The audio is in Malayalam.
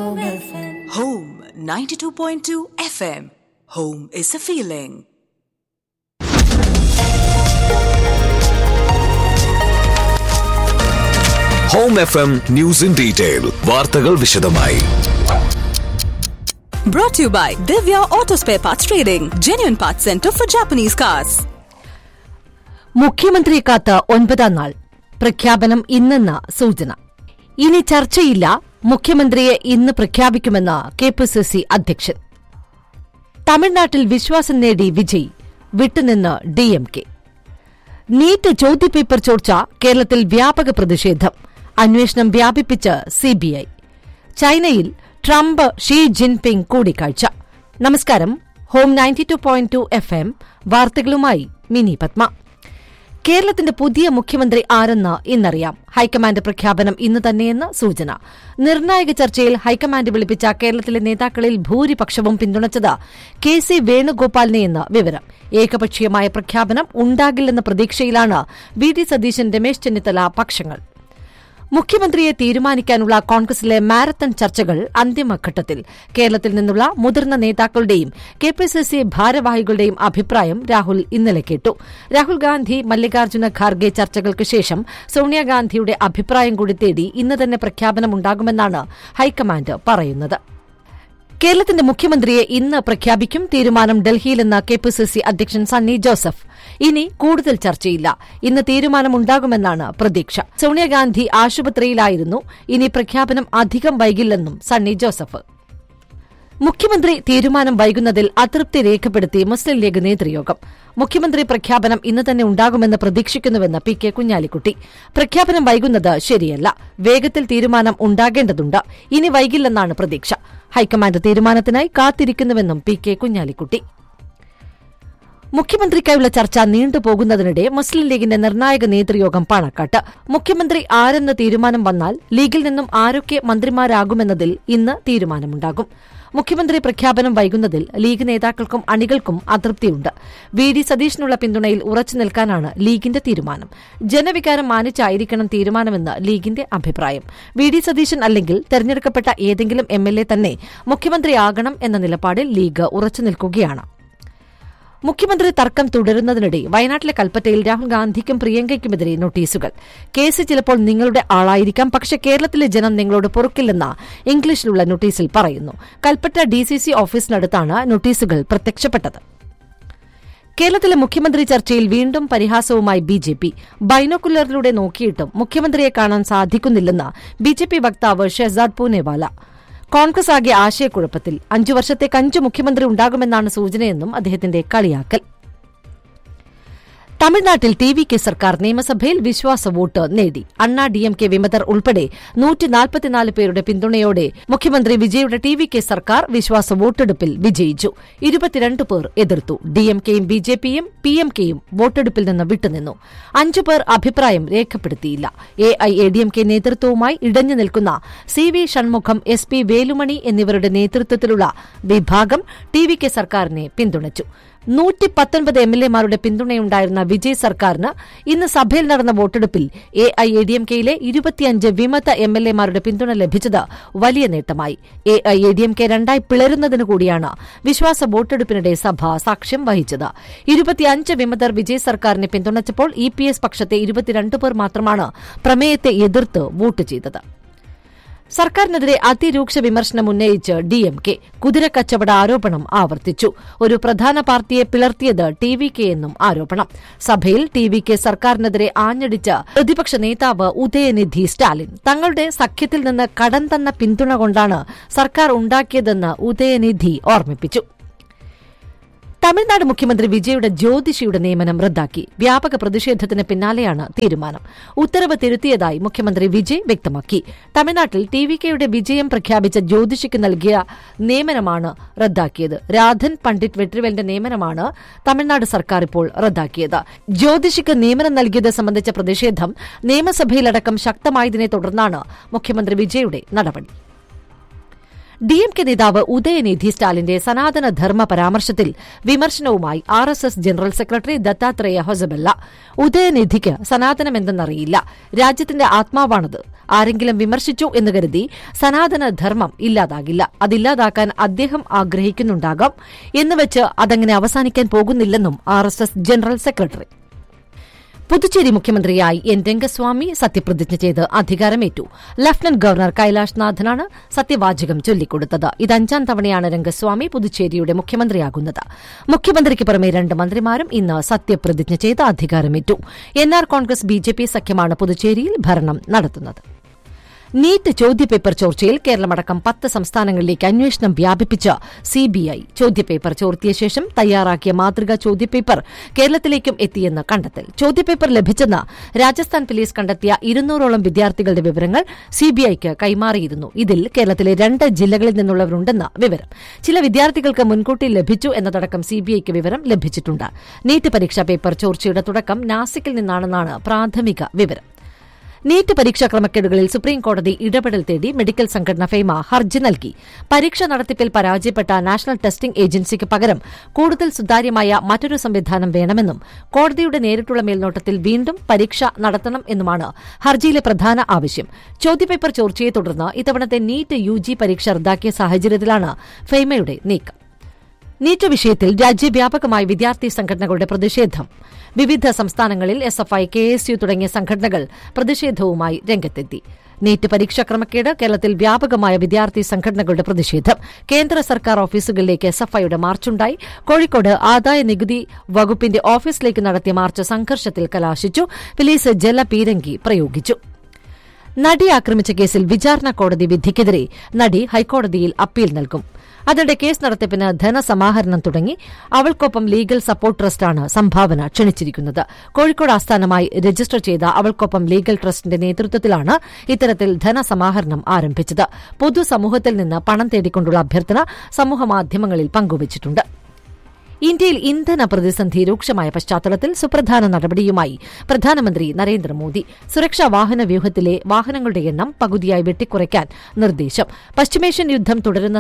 Home FM. Home 92.2 FM. Home is a feeling. Home F M news in detail വാർത്തകൾ വിശദമായി Brought to you by Divya Auto Spare Parts Trading, genuine parts center for Japanese cars. മുഖ്യമന്ത്രി കാത്ത് ഒൻപതാം നാൾ പ്രഖ്യാപനം ഇന്നെന്ന സൂചന ഇനി ചർച്ചയില്ല മുഖ്യമന്ത്രിയെ ഇന്ന് പ്രഖ്യാപിക്കുമെന്ന് കെ പി സി സി അധ്യക്ഷൻ തമിഴ്നാട്ടിൽ വിശ്വാസം നേടി വിജയ് വിട്ടുനിന്ന് ഡിഎംകെ നീറ്റ് ചോദ്യപേപ്പർ ചോർച്ച കേരളത്തിൽ വ്യാപക പ്രതിഷേധം അന്വേഷണം വ്യാപിപ്പിച്ച് സിബിഐ ചൈനയിൽ ട്രംപ് ഷീ ജിൻപിങ് കൂടിക്കാഴ്ച നമസ്കാരം home ninety two point two F M വാർത്തകളുമായി മിനി പത്മ കേരളത്തിന്റെ പുതിയ മുഖ്യമന്ത്രി ആരെന്ന് ഇന്നറിയാം ഹൈക്കമാൻഡ് പ്രഖ്യാപനം ഇന്ന് തന്നെയെന്ന് സൂചന നിർണായക ചർച്ചയിൽ ഹൈക്കമാൻഡ് വിളിപ്പിച്ച കേരളത്തിലെ നേതാക്കളിൽ ഭൂരിപക്ഷവും പിന്തുണച്ചത് കെ സി വേണുഗോപാലിനെയെന്ന് വിവരം ഏകപക്ഷീയമായ പ്രഖ്യാപനം ഉണ്ടാകില്ലെന്ന പ്രതീക്ഷയിലാണ് വി ഡി സതീശൻ രമേശ് ചെന്നിത്തല പക്ഷങ്ങൾ മുഖ്യമന്ത്രിയെ തീരുമാനിക്കാനുള്ള കോൺഗ്രസിലെ മാരത്തൺ ചർച്ചകൾ അന്തിമഘട്ടത്തിൽ കേരളത്തിൽ നിന്നുള്ള മുതിർന്ന നേതാക്കളുടെയും കെ പി സി സി ഭാരവാഹികളുടെയും അഭിപ്രായം രാഹുൽ ഇന്നലെ കേട്ടു രാഹുൽ ഗാന്ധി മല്ലികാർജ്ജുന ഖാർഗെ ചർച്ചകൾക്ക് ശേഷം സോണിയാഗാന്ധിയുടെ അഭിപ്രായം കൂടി തേടി ഇന്ന് തന്നെ പ്രഖ്യാപനമുണ്ടാകുമെന്നാണ് ഹൈക്കമാൻഡ് പറയുന്നത് കേരളത്തിന്റെ മുഖ്യമന്ത്രിയെ ഇന്ന് പ്രഖ്യാപിക്കും തീരുമാനം ഡൽഹിയിലെന്ന് കെ പി സി സി അധ്യക്ഷൻ സണ്ണി ജോസഫ് ഇനി കൂടുതൽ ചർച്ചയില്ല ഇന്ന് തീരുമാനമുണ്ടാകുമെന്നാണ് പ്രതീക്ഷ സോണിയാഗാന്ധി ആശുപത്രിയിലായിരുന്നു ഇനി പ്രഖ്യാപനം അധികം വൈകില്ലെന്നും സണ്ണി ജോസഫ് മുഖ്യമന്ത്രി തീരുമാനം വൈകുന്നതിൽ അതൃപ്തി രേഖപ്പെടുത്തി മുസ്ലിം ലീഗ് നേതൃയോഗം മുഖ്യമന്ത്രി പ്രഖ്യാപനം ഇന്ന് തന്നെ ഉണ്ടാകുമെന്ന് പ്രതീക്ഷിക്കുന്നുവെന്ന് പി കെ കുഞ്ഞാലിക്കുട്ടി പ്രഖ്യാപനം വൈകുന്നത് ശരിയല്ല വേഗത്തിൽ തീരുമാനം ഉണ്ടാകേണ്ടതുണ്ട് ഇനി വൈകില്ലെന്നാണ് പ്രതീക്ഷ ഹൈക്കമാൻഡ് തീരുമാനത്തിനായി കാത്തിരിക്കുന്നുവെന്നും പി കെ കുഞ്ഞാലിക്കുട്ടി മുഖ്യമന്ത്രിക്കായുള്ള ചർച്ച നീണ്ടുപോകുന്നതിനിടെ മുസ്ലിം ലീഗിന്റെ നിർണായക നേതൃയോഗം പാണക്കാട്ട് മുഖ്യമന്ത്രി ആരെന്ന തീരുമാനം വന്നാൽ ലീഗിൽ നിന്നും ആരൊക്കെ മന്ത്രിമാരാകുമെന്നതിൽ ഇന്ന് തീരുമാനമുണ്ടാകും മുഖ്യമന്ത്രി പ്രഖ്യാപനം വൈകുന്നതിൽ ലീഗ് നേതാക്കൾക്കും അണികൾക്കും അതൃപ്തിയുണ്ട് വി ഡി സതീഷിനുള്ള പിന്തുണയിൽ ഉറച്ചു നിൽക്കാനാണ് ലീഗിന്റെ തീരുമാനം ജനവികാരം മാനിച്ചായിരിക്കണം തീരുമാനമെന്ന് ലീഗിന്റെ അഭിപ്രായം വി ഡി സതീശൻ അല്ലെങ്കിൽ തെരഞ്ഞെടുക്കപ്പെട്ട ഏതെങ്കിലും എം എൽ എ തന്നെ മുഖ്യമന്ത്രിയാകണം എന്ന നിലപാടിൽ ലീഗ് ഉറച്ചു നിൽക്കുകയാണ് മുഖ്യമന്ത്രി തർക്കം തുടരുന്നതിനിടെ വയനാട്ടിലെ കൽപ്പറ്റയിൽ രാഹുൽ ഗാന്ധിക്കും പ്രിയങ്കയ്ക്കുമെതിരെ നോട്ടീസുകൾ കേസ് ചിലപ്പോൾ നിങ്ങളുടെ ആളായിരിക്കാം പക്ഷെ കേരളത്തിലെ ജനം നിങ്ങളോട് പൊറുക്കില്ലെന്ന ഇംഗ്ലീഷിലുള്ള നോട്ടീസിൽ പറയുന്നു കൽപ്പറ്റ ഡിസിസി ഓഫീസിനടുത്താണ് നോട്ടീസുകൾ പ്രത്യക്ഷപ്പെട്ടത് കേരളത്തിലെ മുഖ്യമന്ത്രി ചർച്ചയിൽ വീണ്ടും പരിഹാസവുമായി ബി ജെ പി ബൈനോക്കുലറിലൂടെ നോക്കിയിട്ടും മുഖ്യമന്ത്രിയെ കാണാൻ സാധിക്കുന്നില്ലെന്ന് ബി ജെ പി വക്താവ് ഷെഹസാദ് പൂനെവാല കോൺഗ്രസ് ആകെ ആശയക്കുഴപ്പത്തിൽ അഞ്ചു വർഷത്തേക്ക് അഞ്ച് മുഖ്യമന്ത്രി ഉണ്ടാകുമെന്നാണ് സൂചനയെന്നും അദ്ദേഹത്തിന്റെ കളിയാക്കൽ തമിഴ്നാട്ടിൽ ടി വി കെ സർക്കാർ നിയമസഭയിൽ വിശ്വാസ വോട്ട് നേടി അണ്ണാ ഡി എം കെ വിമതർ ഉൾപ്പെടെ നൂറ്റിനാൽപ്പത്തിനാല് പേരുടെ പിന്തുണയോടെ മുഖ്യമന്ത്രി വിജയുടെ ടി വി കെ സർക്കാർ വിശ്വാസ വോട്ടെടുപ്പിൽ വിജയിച്ചു ഇരുപത്തിരണ്ട് പേർ എതിർത്തു ഡി എം കെയും ബി ജെ പിയും പി എം കെയും വോട്ടെടുപ്പിൽ നിന്ന് വിട്ടുനിന്നു അഞ്ചു പേർ അഭിപ്രായം രേഖപ്പെടുത്തിയില്ല A I A D M K നേതൃത്വവുമായി ഇടഞ്ഞു നിൽക്കുന്ന C V Shanmugam S P Velumani എന്നിവരുടെ നേതൃത്വത്തിലുള്ള വിഭാഗം ടി വി കെ സർക്കാരിനെ പിന്തുണച്ചു നൂറ്റി പത്തൊൻപത് എം എൽ എമാരുടെ പിന്തുണയുണ്ടായിരുന്ന വിജയ് സർക്കാരിന് ഇന്ന് സഭയിൽ നടന്ന വോട്ടെടുപ്പിൽ A I A D M കെയിലെ ഇരുപത്തിയഞ്ച് വിമത എം എൽ എമാരുടെ പിന്തുണ ലഭിച്ചത് വലിയ നേട്ടമായി A I A D M K രണ്ടായി പിളരുന്നതിനു കൂടിയാണ് വിശ്വാസ വോട്ടെടുപ്പിനിടെ സഭ സാക്ഷ്യം വഹിച്ചത് ഇരുപത്തിയഞ്ച് വിമതർ വിജയ് സർക്കാരിനെ പിന്തുണച്ചപ്പോൾ ഇ പി എസ് പക്ഷത്തെ ഇരുപത്തിരണ്ട് പേർ മാത്രമാണ് പ്രമേയത്തെ എതിർത്ത് വോട്ട് ചെയ്തത് സർക്കാരിനെതിരെ അതിരൂക്ഷ വിമർശനം ഉന്നയിച്ച് ഡി എം കെ കുതിരക്കച്ചവട ആരോപണം ആവർത്തിച്ചു ഒരു പ്രധാന പാർട്ടിയെ പിളർത്തിയത് ടി വി കെ എന്നും ആരോപണം സഭയിൽ ടി വി കെ സർക്കാരിനെതിരെ ആഞ്ഞടിച്ച പ്രതിപക്ഷ നേതാവ് ഉദയനിധി സ്റ്റാലിൻ തങ്ങളുടെ സഖ്യത്തിൽ നിന്ന് കടം തന്ന പിന്തുണ കൊണ്ടാണ് സർക്കാർ ഉണ്ടാക്കിയതെന്ന് ഉദയനിധി ഓർമ്മിപ്പിച്ചു തമിഴ്നാട് മുഖ്യമന്ത്രി വിജയുടെ ജ്യോതിഷിയുടെ നിയമനം റദ്ദാക്കി വ്യാപക പ്രതിഷേധത്തിന് പിന്നാലെയാണ് തീരുമാനം ഉത്തരവ് തിരുത്തിയതായി മുഖ്യമന്ത്രി വിജയ് വ്യക്തമാക്കി തമിഴ്നാട്ടിൽ ടി വി കെയുടെ വിജയം പ്രഖ്യാപിച്ച ജ്യോതിഷിക്ക് നൽകിയ നിയമനമാണ് റദ്ദാക്കിയത് രാധൻ പണ്ഡിറ്റ് വെട്രിവേലിന്റെ നിയമനമാണ് തമിഴ്നാട് സർക്കാർ ഇപ്പോൾ റദ്ദാക്കിയത് ജ്യോതിഷിക്ക് നിയമനം നൽകിയത് സംബന്ധിച്ച പ്രതിഷേധം നിയമസഭയിലടക്കം ശക്തമായതിനെ തുടർന്നാണ് മുഖ്യമന്ത്രി വിജയുടെ നടപടി ഡി എം കെ നേതാവ് ഉദയനിധി സ്റ്റാലിന്റെ സനാതന ധർമ്മ പരാമർശത്തിൽ വിമർശനവുമായി R S S general secretary Dattatreya Hosabale ഉദയനിധിക്ക് സനാതനമെന്തെന്നറിയില്ല രാജ്യത്തിന്റെ ആത്മാവാണത് ആരെങ്കിലും വിമർശിച്ചു എന്ന് കരുതി സനാതന ധർമ്മം ഇല്ലാതാകില്ല അതില്ലാതാക്കാൻ അദ്ദേഹം ആഗ്രഹിക്കുന്നുണ്ടാകാം എന്നുവെച്ച് അതങ്ങനെ അവസാനിക്കാൻ പോകുന്നില്ലെന്നും R S S general secretary Puducherry മുഖ്യമന്ത്രിയായി എൻ രംഗസ്വാമി സത്യപ്രതിജ്ഞ ചെയ്ത് അധികാരമേറ്റു ലഫ്റ്റനന്റ് ഗവർണർ കൈലാഷ് നാഥനാണ് സത്യവാചകം ചൊല്ലിക്കൊടുത്തത് ഇത് അഞ്ചാം തവണയാണ് രംഗസ്വാമി പുതുച്ചേരിയുടെ മുഖ്യമന്ത്രിയാകുന്നത് മുഖ്യമന്ത്രിക്ക് പുറമെ രണ്ട് മന്ത്രിമാരും ഇന്ന് സത്യപ്രതിജ്ഞ ചെയ്ത് അധികാരമേറ്റു N R Congress B J P സഖ്യമാണ് പുതുച്ചേരിയിൽ ഭരണം നടത്തുന്നത് നീറ്റ് ചോദ്യപേപ്പർ ചോർച്ചയിൽ കേരളമടക്കം പത്ത് സംസ്ഥാനങ്ങളിലേക്ക് അന്വേഷണം വ്യാപിപ്പിച്ച സിബിഐ ചോദ്യപേപ്പർ ചോർത്തിയ ശേഷം തയ്യാറാക്കിയ മാതൃകാ ചോദ്യപേപ്പർ കേരളത്തിലേക്കും എത്തിയെന്ന് കണ്ടെത്തൽ ചോദ്യപേപ്പർ ലഭിച്ചെന്ന് രാജസ്ഥാൻ പോലീസ് കണ്ടെത്തിയ ഇരുന്നൂറോളം വിദ്യാർത്ഥികളുടെ വിവരങ്ങൾ സിബിഐക്ക് കൈമാറിയിരുന്നു ഇതിൽ കേരളത്തിലെ രണ്ട് ജില്ലകളിൽ നിന്നുള്ളവരുണ്ടെന്ന് വിവരം ചില വിദ്യാർത്ഥികൾക്ക് മുൻകൂട്ടി ലഭിച്ചു എന്നതടക്കം സിബിഐക്ക് വിവരം ലഭിച്ചിട്ടുണ്ട് നീറ്റ് പരീക്ഷാ പേപ്പർ ചോർച്ചയുടെ തുടക്കം നാസിക്കിൽ നിന്നാണെന്നാണ് പ്രാഥമിക വിവരം നീറ്റ് പരീക്ഷാ ക്രമക്കേടുകളിൽ സുപ്രീംകോടതി ഇടപെടൽ തേടി മെഡിക്കൽ സംഘടന ഫെയ്മ ഹർജി നൽകി പരീക്ഷ നടത്തിപ്പിൽ പരാജയപ്പെട്ട നാഷണൽ ടെസ്റ്റിംഗ് ഏജൻസിക്ക് പകരം കൂടുതൽ സുതാര്യമായ മറ്റൊരു സംവിധാനം വേണമെന്നും കോടതിയുടെ നേരിട്ടുള്ള മേൽനോട്ടത്തിൽ വീണ്ടും പരീക്ഷ നടത്തണം എന്നുമാണ് ഹർജിയിലെ പ്രധാന ആവശ്യം ചോദ്യപേപ്പർ ചോർച്ചയെ തുടർന്ന് ഇത്തവണത്തെ നീറ്റ് യു ജി പരീക്ഷ റദ്ദാക്കിയ സാഹചര്യത്തിലാണ് ഫെയ്മയുടെ നീക്കം നീറ്റ് വിഷയത്തിൽ രാജ്യവ്യാപകമായി വിദ്യാർത്ഥി സംഘടനകളുടെ പ്രതിഷേധം വിവിധ സംസ്ഥാനങ്ങളിൽ S F I K S U തുടങ്ങിയ സംഘടനകൾ പ്രതിഷേധവുമായി രംഗത്തെത്തി നീറ്റ് പരീക്ഷാ ക്രമക്കേട് കേരളത്തിൽ വ്യാപകമായ വിദ്യാർത്ഥി സംഘടനകളുടെ പ്രതിഷേധം കേന്ദ്ര സർക്കാർ ഓഫീസുകളിലേക്ക് എസ് എഫ് ഐയുടെ മാർച്ചുണ്ടായി കോഴിക്കോട് ആദായ നികുതി വകുപ്പിന്റെ ഓഫീസിലേക്ക് നടത്തിയ മാർച്ച് സംഘർഷത്തിൽ കലാശിച്ചു പോലീസ് ജലപീരങ്കി പ്രയോഗിച്ചു നടി ആക്രമിച്ച കേസിൽ വിചാരണ കോടതി വിധിക്കെതിരെ നടി ഹൈക്കോടതിയിൽ അപ്പീൽ നൽകും അതിനിടെ കേസ് നടത്തിപ്പിന് ധനസമാഹരണം തുടങ്ങി അവൾക്കൊപ്പം ലീഗൽ സപ്പോർട്ട് ട്രസ്റ്റാണ് സംഭാവന ക്ഷണിച്ചിരിക്കുന്നത് കോഴിക്കോട് ആസ്ഥാനമായി രജിസ്റ്റർ ചെയ്ത അവൾക്കൊപ്പം ലീഗൽ ട്രസ്റ്റിന്റെ നേതൃത്വത്തിലാണ് ഇത്തരത്തിൽ ധനസമാഹരണം ആരംഭിച്ചത് പൊതുസമൂഹത്തിൽ നിന്ന് പണം തേടിക്കൊണ്ടുള്ള അഭ്യർത്ഥന സമൂഹമാധ്യമങ്ങളിൽ പങ്കുവച്ചിട്ടുണ്ട് ഇന്ത്യയിൽ ഇന്ധന പ്രതിസന്ധി രൂക്ഷമായ പശ്ചാത്തലത്തിൽ സുപ്രധാന നടപടിയുമായി പ്രധാനമന്ത്രി നരേന്ദ്രമോദി സുരക്ഷാ വാഹന വ്യൂഹത്തിലെ വാഹനങ്ങളുടെ എണ്ണം പകുതിയായി വെട്ടിക്കുറയ്ക്കാൻ നിർദ്ദേശം പശ്ചിമേഷ്യൻ യുദ്ധം തുടരുന്ന